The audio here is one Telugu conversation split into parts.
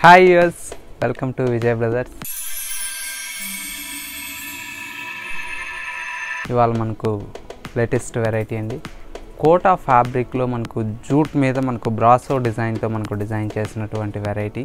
హాయ్ యూస్ వెల్కమ్ టు విజయ్ బ్రదర్స్ ఇవాళ మనకు లేటెస్ట్ వెరైటీ అండి కోటా ఫ్యాబ్రిక్లో మనకు జూట్ మీద మనకు బ్రాసో డిజైన్తో మనకు డిజైన్ చేసినటువంటి వెరైటీ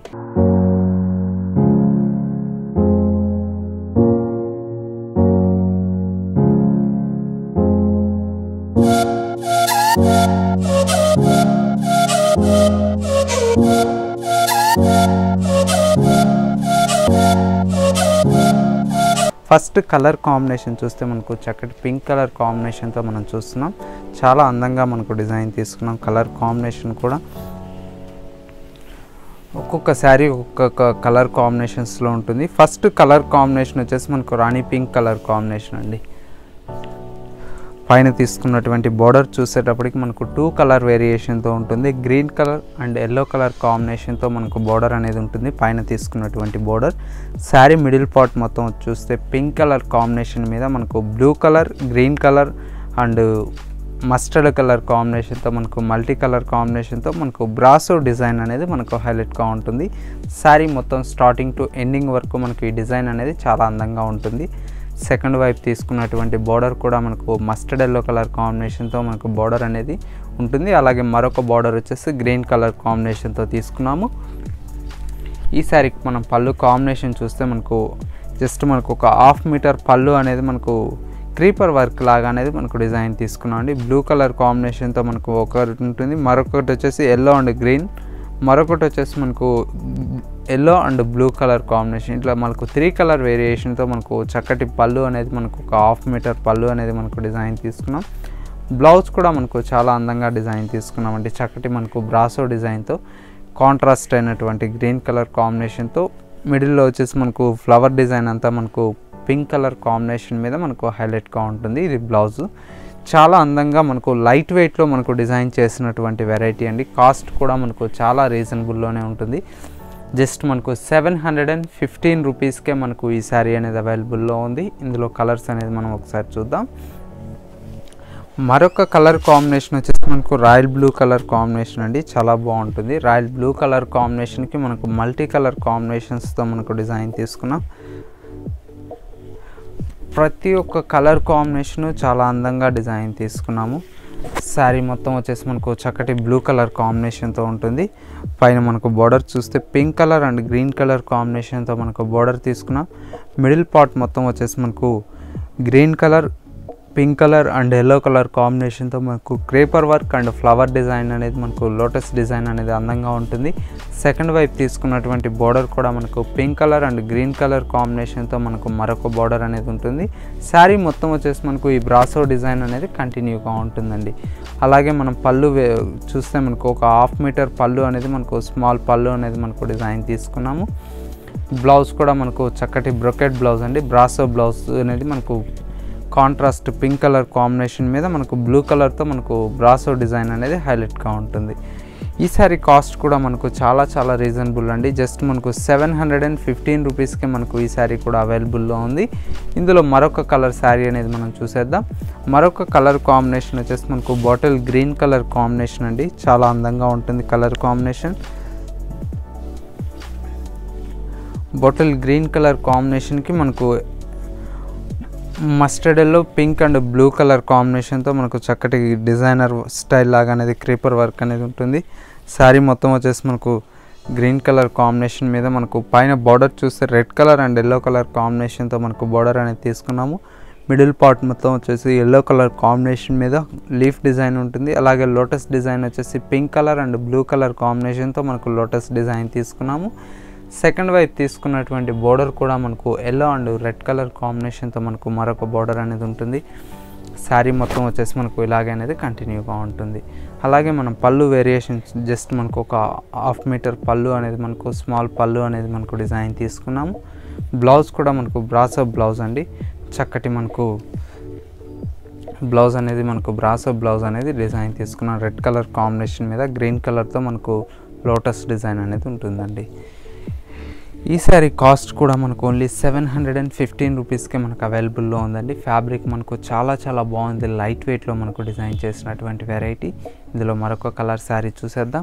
ఫస్ట్ కలర్ కాంబినేషన్ చూస్తే మనకు చక్కటి పింక్ కలర్ కాంబినేషన్తో మనం చూస్తున్నాం చాలా అందంగా మనకు డిజైన్ తీసుకున్నాం కలర్ కాంబినేషన్ కూడా ఒక్కొక్క శారీ ఒక్కొక్క కలర్ కాంబినేషన్స్లో ఉంటుంది ఫస్ట్ కలర్ కాంబినేషన్ వచ్చేసి మనకు రాణి పింక్ కలర్ కాంబినేషన్ అండి పైన తీసుకున్నటువంటి బార్డర్ చూసేటప్పటికి మనకు టూ కలర్ వేరియేషన్తో ఉంటుంది green colour and yellow colour కాంబినేషన్తో మనకు బార్డర్ అనేది ఉంటుంది పైన తీసుకున్నటువంటి బార్డర్ శారీ మిడిల్ పార్ట్ మొత్తం చూస్తే పింక్ కలర్ కాంబినేషన్ మీద మనకు blue colour green colour and mustard colour కాంబినేషన్తో మనకు మల్టీ కలర్ కాంబినేషన్తో మనకు బ్రాసో డిజైన్ అనేది మనకు హైలైట్గా ఉంటుంది శారీ మొత్తం స్టార్టింగ్ టు ఎండింగ్ వరకు మనకు ఈ డిజైన్ అనేది చాలా అందంగా ఉంటుంది సెకండ్ వైపు తీసుకున్నటువంటి బార్డర్ కూడా మనకు మస్టర్డ్ ఎల్లో కలర్ కాంబినేషన్తో మనకు బార్డర్ అనేది ఉంటుంది అలాగే మరొక బార్డర్ వచ్చేసి గ్రీన్ కలర్ కాంబినేషన్తో తీసుకున్నాము ఈ శారీకి మనం పళ్ళు కాంబినేషన్ చూస్తే మనకు జస్ట్ మనకు ఒక హాఫ్ మీటర్ పళ్ళు అనేది మనకు క్రీపర్ వర్క్ లాగా అనేది మనకు డిజైన్ తీసుకున్నాం అండి బ్లూ కలర్ కాంబినేషన్తో మనకు ఒకటి ఉంటుంది మరొకటి వచ్చేసి ఎల్లో అండ్ గ్రీన్ మరొకటి వచ్చేసి మనకు yellow and blue colour combination ఇట్లా మనకు త్రీ కలర్ వేరియేషన్తో మనకు చక్కటి పళ్ళు అనేది మనకు ఒక హాఫ్ మీటర్ పళ్ళు అనేది మనకు డిజైన్ తీసుకున్నాం బ్లౌజ్ కూడా మనకు చాలా అందంగా డిజైన్ తీసుకున్నాం అంటే చక్కటి మనకు బ్రాసో డిజైన్తో కాంట్రాస్ట్ అయినటువంటి గ్రీన్ కలర్ కాంబినేషన్తో మిడిల్లో వచ్చేసి మనకు ఫ్లవర్ డిజైన్ అంతా మనకు పింక్ కలర్ కాంబినేషన్ మీద మనకు హైలైట్గా ఉంటుంది ఇది బ్లౌజ్ చాలా అందంగా మనకు లైట్ వెయిట్లో మనకు డిజైన్ చేసినటువంటి వెరైటీ అండి కాస్ట్ కూడా మనకు చాలా రీజనబుల్లోనే ఉంటుంది జస్ట్ మనకు సెవెన్ హండ్రెడ్ అండ్ ఫిఫ్టీన్ రూపీస్కే మనకు ఈ శారీ అనేది అవైలబుల్లో ఉంది ఇందులో కలర్స్ అనేది మనం ఒకసారి చూద్దాం మరొక కలర్ కాంబినేషన్ వచ్చేసి మనకు రాయల్ బ్లూ కలర్ కాంబినేషన్ అండి చాలా బాగుంటుంది రాయల్ బ్లూ కలర్ కాంబినేషన్కి మనకు మల్టీ కలర్ కాంబినేషన్స్తో మనకు డిజైన్ తీసుకున్నాం ప్రతి ఒక్క కలర్ కాంబినేషన్ చాలా అందంగా డిజైన్ తీసుకున్నాము శారీ మొత్తం వచ్చేసి మనకు చక్కటి బ్లూ కలర్ కాంబినేషన్తో ఉంటుంది పైన మనకు బార్డర్ చూస్తే pink colour and green colour కాంబినేషన్తో మనకు బార్డర్ తీసుకున్నాం మిడిల్ పార్ట్ మొత్తం వచ్చేసి మనకు green colour pink colour and yellow colour కాంబినేషన్తో మనకు creeper work and flower design అనేది మనకు లోటస్ డిజైన్ అనేది అందంగా ఉంటుంది సెకండ్ వైపు తీసుకున్నటువంటి బార్డర్ కూడా మనకు pink colour and green colour కాంబినేషన్తో మనకు మరొక బార్డర్ అనేది ఉంటుంది శారీ మొత్తం వచ్చేసి మనకు ఈ బ్రాసో డిజైన్ అనేది కంటిన్యూగా ఉంటుందండి అలాగే మనం పళ్ళు వే- చూస్తే మనకు ఒక హాఫ్ మీటర్ పళ్ళు అనేది మనకు స్మాల్ పళ్ళు అనేది మనకు డిజైన్ తీసుకున్నాము బ్లౌజ్ కూడా మనకు చక్కటి బ్రొకెట్ బ్లౌజ్ అండి బ్రాసో బ్లౌజ్ అనేది మనకు కాంట్రాస్ట్ పింక్ కలర్ కాంబినేషన్ మీద మనకు బ్లూ కలర్తో మనకు బ్రాసో డిజైన్ అనేది హైలైట్గా ఉంటుంది ఈ శారీ కాస్ట్ కూడా మనకు చాలా చాలా రీజనబుల్ అండి జస్ట్ మనకు సెవెన్ హండ్రెడ్ అండ్ ఫిఫ్టీన్ రూపీస్కి మనకు ఈ శారీ కూడా అవైలబుల్లో ఉంది ఇందులో మరొక కలర్ శారీ అనేది మనం చూసేద్దాం మరొక కలర్ కాంబినేషన్ వచ్చేసి మనకు బాటిల్ గ్రీన్ కలర్ కాంబినేషన్ అండి చాలా అందంగా ఉంటుంది colour combination bottle green colour కాంబినేషన్కి మనకు mustard yellow pink and blue colour కాంబినేషన్తో మనకు చక్కటి డిజైనర్ స్టైల్ లాగా అనేది క్రీపర్ వర్క్ అనేది ఉంటుంది శారీ మొత్తం వచ్చేసి మనకు గ్రీన్ కలర్ కాంబినేషన్ మీద మనకు పైన బార్డర్ చూస్తే red colour and yellow colour కాంబినేషన్తో మనకు బార్డర్ అనేది తీసుకున్నాము మిడిల్ పార్ట్ మొత్తం వచ్చేసి ఎల్లో కలర్ కాంబినేషన్ మీద లీఫ్ డిజైన్ ఉంటుంది అలాగే లోటస్ డిజైన్ వచ్చేసి pink colour and blue colour కాంబినేషన్తో మనకు లోటస్ డిజైన్ తీసుకున్నాము సెకండ్ వైపు తీసుకున్నటువంటి బోర్డర్ కూడా మనకు ఎల్లో అండ్ రెడ్ కలర్ కాంబినేషన్తో మనకు మరొక బోర్డర్ అనేది ఉంటుంది శారీ మొత్తం వచ్చేసి మనకు ఇలాగే అనేది కంటిన్యూగా ఉంటుంది అలాగే మనం పళ్ళు వేరియేషన్ జస్ట్ మనకు ఒక హాఫ్ మీటర్ పళ్ళు అనేది మనకు స్మాల్ పళ్ళు అనేది మనకు డిజైన్ తీసుకున్నాము బ్లౌజ్ కూడా మనకు బ్రాసో బ్లౌజ్ అండి చక్కటి మనకు బ్లౌజ్ అనేది మనకు బ్రాసో బ్లౌజ్ అనేది డిజైన్ తీసుకున్నాం రెడ్ కలర్ కాంబినేషన్ మీద గ్రీన్ కలర్తో మనకు లోటస్ డిజైన్ అనేది ఉంటుందండి ఈ శారీ కాస్ట్ కూడా మనకు only seven hundred and fifteen రూపీస్కే మనకు అవైలబుల్లో ఉందండి ఫ్యాబ్రిక్ మనకు చాలా చాలా బాగుంది లైట్ వెయిట్లో మనకు డిజైన్ చేసినటువంటి వెరైటీ ఇందులో మరొక కలర్ శారీ చూసేద్దాం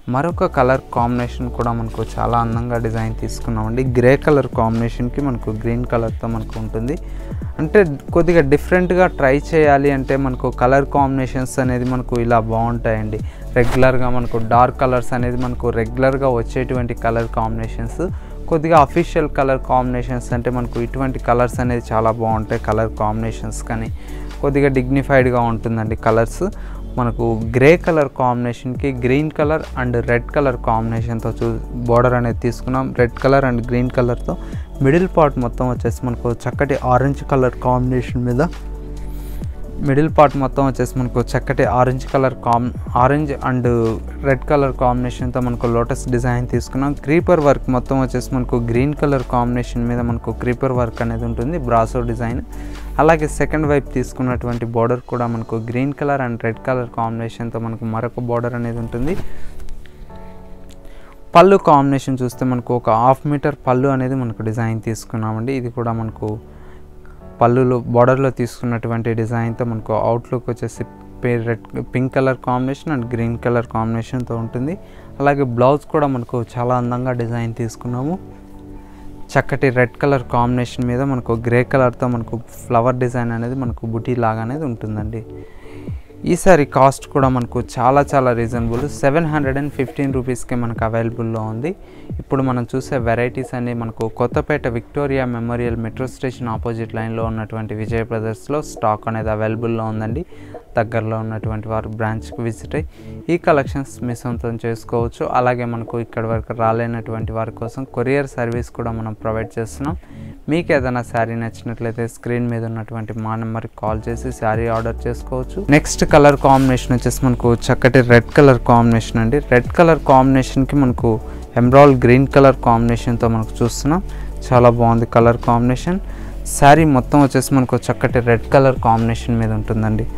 మరొక కలర్ కాంబినేషన్ కూడా మనకు చాలా అందంగా డిజైన్ తీసుకున్నామండి గ్రే కలర్ కాంబినేషన్కి మనకు గ్రీన్ కలర్తో మనకు ఉంటుంది అంటే కొద్దిగా డిఫరెంట్గా ట్రై చేయాలి అంటే మనకు కలర్ కాంబినేషన్స్ అనేది మనకు ఇలా బాగుంటాయండి రెగ్యులర్గా మనకు డార్క్ కలర్స్ అనేది మనకు రెగ్యులర్గా వచ్చేటువంటి కలర్ కాంబినేషన్స్ కొద్దిగా అఫీషియల్ కలర్ కాంబినేషన్స్ అంటే మనకు ఇటువంటి కలర్స్ అనేది చాలా బాగుంటాయి కలర్ కాంబినేషన్స్ కానీ కొద్దిగా డిగ్నిఫైడ్గా ఉంటుందండి కలర్స్ మనకు గ్రే కలర్ కాంబినేషన్కి green colour and red colour కాంబినేషన్తో చూ బార్డర్ అనేది తీసుకున్నాం రెడ్ కలర్ అండ్ గ్రీన్ కలర్తో మిడిల్ పార్ట్ మొత్తం వచ్చేసి మనకు చక్కటి ఆరెంజ్ కలర్ కాంబినేషన్ మీద మిడిల్ పార్ట్ మొత్తం వచ్చేసి మనకు చక్కటి ఆరెంజ్ కలర్ కామ్ ఆరెంజ్ అండ్ రెడ్ కలర్ కాంబినేషన్తో మనకు లోటస్ డిజైన్ తీసుకున్నాం క్రీపర్ వర్క్ మొత్తం వచ్చేసి మనకు గ్రీన్ కలర్ కాంబినేషన్ మీద మనకు క్రీపర్ వర్క్ అనేది ఉంటుంది బ్రాసో డిజైన్ అలాగే సెకండ్ వైపు తీసుకున్నటువంటి బార్డర్ కూడా మనకు green colour and red colour కాంబినేషన్తో మనకు మరొక బార్డర్ అనేది ఉంటుంది పళ్ళు కాంబినేషన్ చూస్తే మనకు ఒక హాఫ్ మీటర్ పళ్ళు అనేది మనకు డిజైన్ తీసుకున్నామండి ఇది కూడా మనకు పళ్ళులో బార్డర్లో తీసుకున్నటువంటి డిజైన్తో మనకు అవుట్లుక్ వచ్చేసి red pink colour combination and green colour కాంబినేషన్తో ఉంటుంది అలాగే బ్లౌజ్ కూడా మనకు చాలా అందంగా డిజైన్ తీసుకున్నాము చక్కటి రెడ్ కలర్ కాంబినేషన్ మీద మనకు గ్రే కలర్తో మనకు ఫ్లవర్ డిజైన్ అనేది మనకు బుటీ లాగా అనేది ఉంటుందండి ఈసారి కాస్ట్ కూడా మనకు చాలా చాలా reasonable seven hundred and fifteen రూపీస్కే మనకు అవైలబుల్లో ఉంది ఇప్పుడు మనం చూసే వెరైటీస్ అన్ని మనకు Kothapet Victoria Memorial metro station opposite లైన్లో ఉన్నటువంటి విజయ్ బ్రదర్స్లో స్టాక్ అనేది అవైలబుల్లో ఉందండి దగ్గరలో ఉన్నటువంటి వారు బ్రాంచ్కి విజిట్ అయ్యి ఈ కలెక్షన్స్ మీ సొంతం చేసుకోవచ్చు అలాగే మనకు ఇక్కడి వరకు రాలేనటువంటి వారి కోసం కొరియర్ సర్వీస్ కూడా మనం ప్రొవైడ్ చేస్తున్నాం మీకు ఏదైనా శారీ నచ్చినట్లయితే స్క్రీన్ మీద ఉన్నటువంటి మా నెంబర్కి కాల్ చేసి శారీ ఆర్డర్ చేసుకోవచ్చు నెక్స్ట్ కలర్ కాంబినేషన్ వచ్చేసి మనకు చక్కటి రెడ్ కలర్ కాంబినేషన్ అండి రెడ్ కలర్ కాంబినేషన్కి మనకు ఎమ్రాల్ గ్రీన్ కలర్ కాంబినేషన్తో మనకు చూస్తున్నాం చాలా బాగుంది కలర్ కాంబినేషన్ శారీ మొత్తం వచ్చేసి మనకు చక్కటి రెడ్ కలర్ కాంబినేషన్ మీద ఉంటుందండి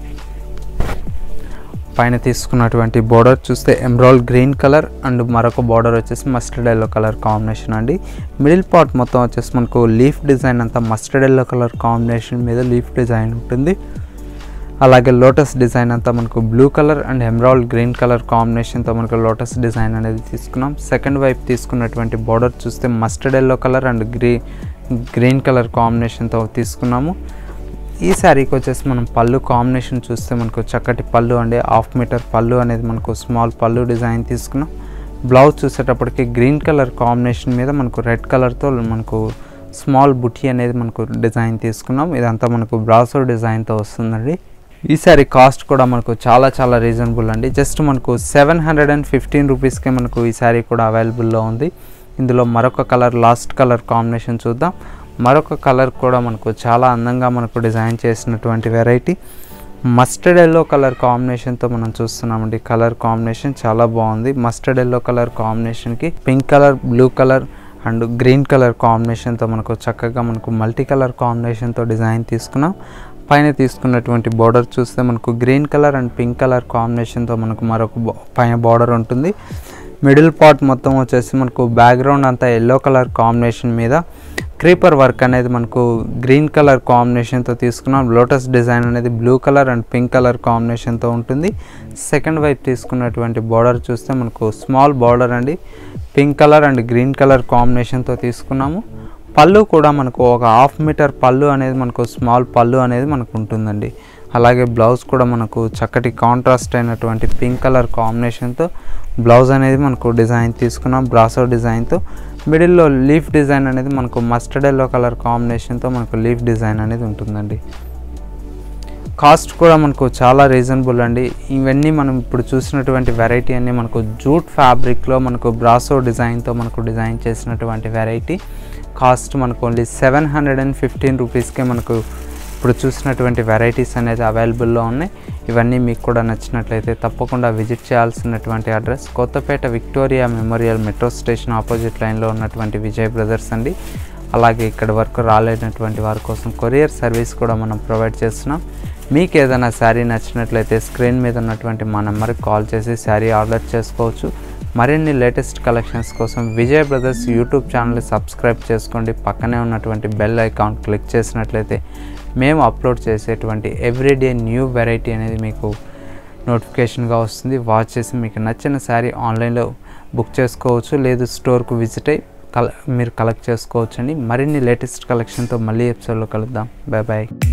పైన తీసుకున్నటువంటి బార్డర్ చూస్తే ఎమ్రాల్ గ్రీన్ కలర్ అండ్ మరొక బార్డర్ వచ్చేసి మస్టర్డ్ ఎల్లో కలర్ కాంబినేషన్ అండి మిడిల్ పార్ట్ మొత్తం వచ్చేసి మనకు లీఫ్ డిజైన్ అంతా మస్టర్డ్ ఎల్లో కలర్ కాంబినేషన్ మీద లీఫ్ డిజైన్ ఉంటుంది అలాగే లోటస్ డిజైన్ అంతా మనకు blue colour and emerald green colour కాంబినేషన్తో మనకు లోటస్ డిజైన్ అనేది తీసుకున్నాం సెకండ్ వైపు తీసుకున్నటువంటి బార్డర్ చూస్తే మస్టర్డ్ ఎల్లో కలర్ అండ్ గ్రీ గ్రీన్ కలర్ కాంబినేషన్తో తీసుకున్నాము ఈ శారీకి వచ్చేసి మనం పళ్ళు కాంబినేషన్ చూస్తే మనకు చక్కటి పళ్ళు అండి హాఫ్ మీటర్ పళ్ళు అనేది మనకు స్మాల్ పళ్ళు డిజైన్ తీసుకున్నాం బ్లౌజ్ చూసేటప్పటికి గ్రీన్ కలర్ కాంబినేషన్ మీద మనకు రెడ్ కలర్తో మనకు స్మాల్ బుటీ అనేది మనకు డిజైన్ తీసుకున్నాం ఇదంతా మనకు బ్రాసో డిజైన్తో వస్తుందండి ఈ సారీ కాస్ట్ కూడా మనకు చాలా చాలా రీజనబుల్ అండి జస్ట్ మనకు సెవెన్ హండ్రెడ్ అండ్ ఫిఫ్టీన్ రూపీస్కే మనకు ఈ శారీ కూడా అవైలబుల్లో ఉంది ఇందులో మరొక కలర్ లాస్ట్ కలర్ కాంబినేషన్ చూద్దాం మరొక కలర్ కూడా మనకు చాలా అందంగా మనకు డిజైన్ చేసినటువంటి వెరైటీ మస్టర్డ్ ఎల్లో కలర్ కాంబినేషన్తో మనం చూస్తున్నామండి కలర్ కాంబినేషన్ చాలా బాగుంది మస్టర్డ్ ఎల్లో కలర్ కాంబినేషన్కి pink colour blue colour and green colour కాంబినేషన్తో మనకు చక్కగా మనకు మల్టీ కలర్ కాంబినేషన్తో డిజైన్ తీసుకున్నాం పైన తీసుకున్నటువంటి బార్డర్ చూస్తే మనకు green colour and pink colour కాంబినేషన్తో మనకు మరొక బా- పైన బార్డర్ ఉంటుంది మిడిల్ పార్ట్ మొత్తం వచ్చేసి మనకు బ్యాక్గ్రౌండ్ అంతా ఎల్లో కలర్ కాంబినేషన్ మీద క్రీపర్ వర్క్ అనేది మనకు గ్రీన్ కలర్ కాంబినేషన్తో తీసుకున్నాం లోటస్ డిజైన్ అనేది blue colour and pink colour కాంబినేషన్తో ఉంటుంది సెకండ్ వైపు తీసుకున్నటువంటి బార్డర్ చూస్తే మనకు స్మాల్ బార్డర్ అండి pink colour and green colour కాంబినేషన్తో తీసుకున్నాము పళ్ళు కూడా మనకు ఒక హాఫ్ మీటర్ పళ్ళు అనేది మనకు స్మాల్ పళ్ళు అనేది మనకు ఉంటుందండి అలాగే బ్లౌజ్ కూడా మనకు చక్కటి కాంట్రాస్ట్ అయినటువంటి పింక్ కలర్ కాంబినేషన్తో బ్లౌజ్ అనేది మనకు డిజైన్ తీసుకున్నాం బ్రాసో డిజైన్తో మిడిల్లో లీఫ్ డిజైన్ అనేది మనకు మస్టర్డ్ ఎల్లో కలర్ కాంబినేషన్తో మనకు లీఫ్ డిజైన్ అనేది ఉంటుందండి కాస్ట్ కూడా మనకు చాలా రీజనబుల్ అండి ఇవన్నీ మనం ఇప్పుడు చూసినటువంటి వెరైటీ అన్నీ మనకు జూట్ ఫ్యాబ్రిక్లో మనకు బ్రాసో డిజైన్తో మనకు డిజైన్ చేసినటువంటి వెరైటీ కాస్ట్ మనకు only seven hundred and fifteen రూపీస్కే మనకు ఇప్పుడు చూసినటువంటి వెరైటీస్ అనేది అవైలబుల్లో ఉన్నాయి ఇవన్నీ మీకు కూడా నచ్చినట్లయితే తప్పకుండా విజిట్ చేయాల్సినటువంటి address Kothapet Victoria Memorial metro station opposite లైన్లో ఉన్నటువంటి విజయ్ బ్రదర్స్ అండి అలాగే ఇక్కడ వరకు రాలేనటువంటి వారి కోసం కొరియర్ సర్వీస్ కూడా మనం ప్రొవైడ్ చేస్తున్నాం మీకు ఏదైనా శారీ నచ్చినట్లయితే స్క్రీన్ మీద ఉన్నటువంటి మా నెంబర్కి కాల్ చేసి శారీ ఆర్డర్ చేసుకోవచ్చు మరిన్ని లేటెస్ట్ కలెక్షన్స్ కోసం విజయ్ బ్రదర్స్ యూట్యూబ్ ఛానల్ని సబ్స్క్రైబ్ చేసుకోండి పక్కనే ఉన్నటువంటి బెల్ ఐకాన్ క్లిక్ చేసినట్లయితే మేము అప్లోడ్ చేసేటువంటి ఎవ్రీడే న్యూ వెరైటీ అనేది మీకు నోటిఫికేషన్గా వస్తుంది వాచ్ చేసి మీకు నచ్చిన శారీ ఆన్లైన్లో బుక్ చేసుకోవచ్చు లేదు స్టోర్కు విజిట్ అయ్యి కల మీరు కలెక్ట్ చేసుకోవచ్చు అండి మరిన్ని లేటెస్ట్ కలెక్షన్తో మళ్ళీ ఎపిసోడ్లో కలుద్దాం బాయ్ బాయ్